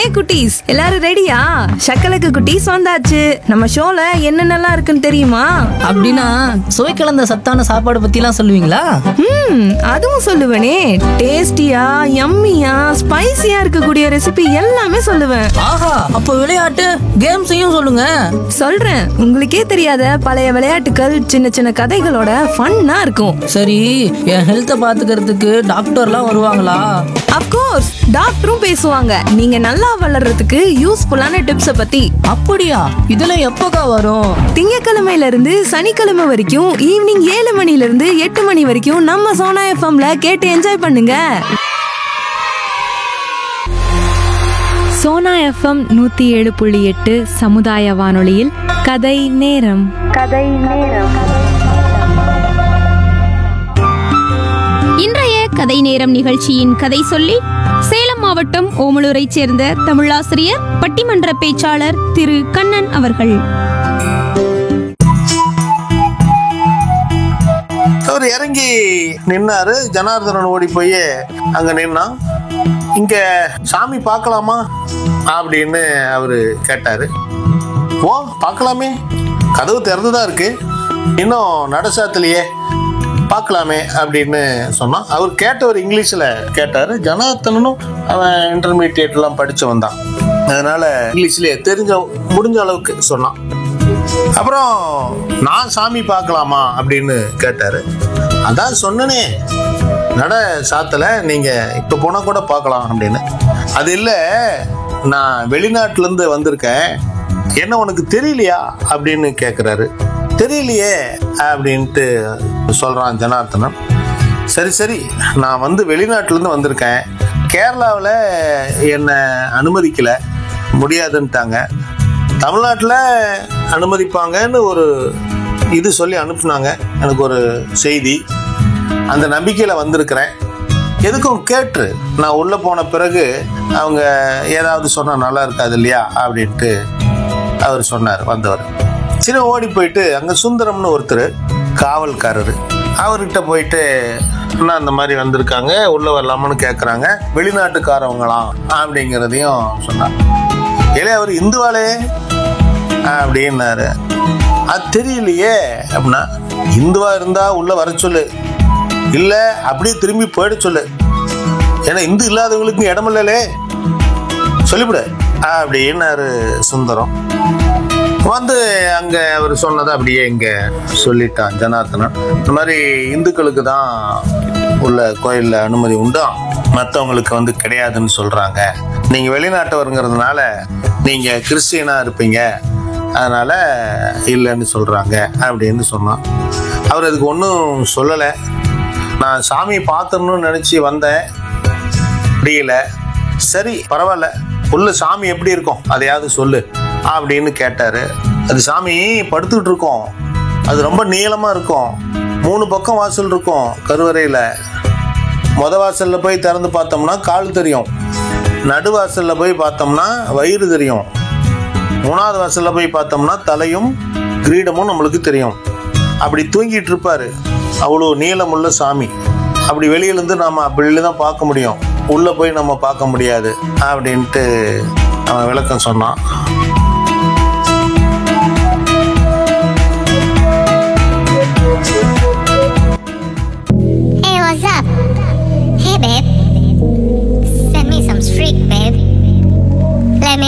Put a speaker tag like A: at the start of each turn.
A: குட்டீஸ் எல்லாரும் ரெடியா சக்கலக்கு குட்டீஸ் வந்தாச்சு நம்ம ஷோல என்னென்னலாம் இருக்குன்னு தெரியுமா
B: அப்படின்னா சுவை கலந்த சத்தான சாப்பாடு பத்திலாம் சொல்லுவீங்களா
A: ம் அதுவும் சொல்லுவேனே டேஸ்டியா யம்மியா ஸ்பைசியா இருக்கக்கூடிய ரெசிபி எல்லாமே சொல்லுவேன்
B: ஆஹா அப்ப விளையாட்டு கேம்ஸையும் சொல்லுங்க
A: சொல்றேன் உங்களுக்கே தெரியாத பழைய விளையாட்டுகள் சின்ன சின்ன கதைகளோட ஃபன்னா இருக்கும்
B: சரி என் ஹெல்த்தை பாத்துக்கிறதுக்கு டாக்டர்லாம் வருவாங்களா
A: அப்கோர்ஸ் டாக்டரும் பேசுவாங்க நீங்க நல்லா வளர்றதுக்கு யூஸ்ஃபுல்லான டிப்ஸை பத்தி
B: அப்படியா இதெல்லாம் எப்போக்கா வரும்
A: திங்கக்கிழமையில இருந்து சனிக்கிழமை வரைக்கும் ஈவினிங் ஏழு மணில இருந்து எட்டு மணி வரைக்கும் நம்ம சோனா எஃப்எம்ல கேட்டு என்ஜாய் பண்ணுங்க
C: சோனா எஃப்எம் நூத்தி ஏழு புள்ளி எட்டு சமுதாய வானொலியில் கதை நேரம்
D: இன்றைய கதை நேரம் நிகழ்ச்சியின் கதை சொல்லி சேலம் மாவட்டம் ஓமலூரைச் சேர்ந்த தமிழாசிரியர் பட்டிமன்ற பேச்சாளர் திரு கண்ணன் அவர்கள்
E: அவர் இறங்கி நின்னாரு ஜனார்தனன் ஓடி போய் அங்க நின்னான் இங்க சாமி பார்க்கலாமா அப்படின்னு அவரு கேட்டாரு ஓ பார்க்கலாமே கதவு திறந்துதான் இருக்கு இன்னும் நடசாத்திலேயே பார்க்கலாமே அப்படின்னு சொன்னான் அவர் கேட்டவர் இங்கிலீஷில் கேட்டார் ஜனார்த்தனனும் அவன் இன்டர்மீடியட்லாம் படித்தவன் தான் அதனால இங்கிலீஷ்லேயே தெரிஞ்ச முடிஞ்ச அளவுக்கு சொன்னான் அப்புறம் நான் சாமி பார்க்கலாமா அப்படின்னு கேட்டாரு அதான் சொன்னனே நட சாத்தல நீங்க இப்ப போனா கூட பார்க்கலாம் அப்படின்னு அது இல்ல நான் வெளிநாட்டுல இருந்து வந்திருக்கேன் என்ன உனக்கு தெரியலையா அப்படின்னு கேக்குறாரு தெரியலையே அப்படின்ட்டு சொல்றான் ஜனார்த்தனன் சரி சரி நான் வந்து வெளிநாட்டுல இருந்து வந்திருக்கேன் கேரளாவில் என்னை அனுமதிக்கல முடியாதுன்ட்டாங்க தமிழ்நாட்டில் அனுமதிப்பாங்கன்னு ஒரு இது சொல்லி அனுப்புனாங்க எனக்கு ஒரு செய்தி அந்த நம்பிக்கையில் வந்திருக்கிறேன் எதுக்கும் கேட்டு நான் உள்ளே போன பிறகு அவங்க ஏதாவது சொன்னால் நல்லா இருக்காது இல்லையா அப்படின்ட்டு அவர் சொன்னார் வந்தவர் சரி ஓடி போயிட்டு அங்கே சுந்தரம்னு ஒருத்தர் காவல்காரர் அவர்கிட்ட போயிட்டு அண்ணா இந்த மாதிரி வந்திருக்காங்க உள்ளே வரலாமான்னு கேட்குறாங்க வெளிநாட்டுக்காரவங்களாம் அப்படிங்கிறதையும் சொன்னார் ஏலே அவர் இந்துவாளே அப்படின்னாரு அது தெரியலையே அப்படின்னா இந்துவா இருந்தா உள்ள வர சொல்லு இல்ல அப்படியே திரும்பி போயிட சொல்லு ஏன்னா இந்து இல்லாதவங்களுக்கு இடமில்லலே சொல்லிவிடு அப்படின்னாரு சுந்தரம் வந்து அங்க அவர் சொன்னதை அப்படியே இங்க சொல்லிட்டான் ஜனார்த்தனன் இந்த மாதிரி இந்துக்களுக்கு தான் உள்ள கோயில்ல அனுமதி உண்டா மற்றவங்களுக்கு வந்து கிடையாதுன்னு சொல்றாங்க நீங்க வெளிநாட்டவருங்கிறதுனால நீங்க கிறிஸ்டியனா இருப்பீங்க அதனால இல்லைன்னு சொல்றாங்க அப்படின்னு சொன்னான் அவர் அதுக்கு ஒன்றும் சொல்லலை நான் சாமியை பார்த்துடணும்னு நினச்சி வந்தேன் முடியல சரி பரவாயில்ல உள்ள சாமி எப்படி இருக்கும் அதையாவது சொல்லு அப்படின்னு கேட்டாரு அது சாமி படுத்துக்கிட்டு இருக்கோம் அது ரொம்ப நீளமா இருக்கும் மூணு பக்கம் வாசல் இருக்கும் கருவறையில முத வாசல்ல போய் திறந்து பார்த்தோம்னா கால் தெரியும் நடுவாசல்ல போய் பார்த்தோம்னா வயிறு தெரியும் மூணாவது வாசல்ல போய் பார்த்தோம்னா தலையும் கிரீடமும் நம்மளுக்கு தெரியும் அப்படி தூங்கிட்டு இருப்பாரு அவ்வளோ நீளமுள்ள சாமி அப்படி வெளியிலேருந்து நாம அப்படி தான் பார்க்க முடியும் உள்ள போய் நம்ம பார்க்க முடியாது அப்படின்ட்டு அவன் விளக்கம் சொன்னான்
F: Hey, what's up? Hey, babe.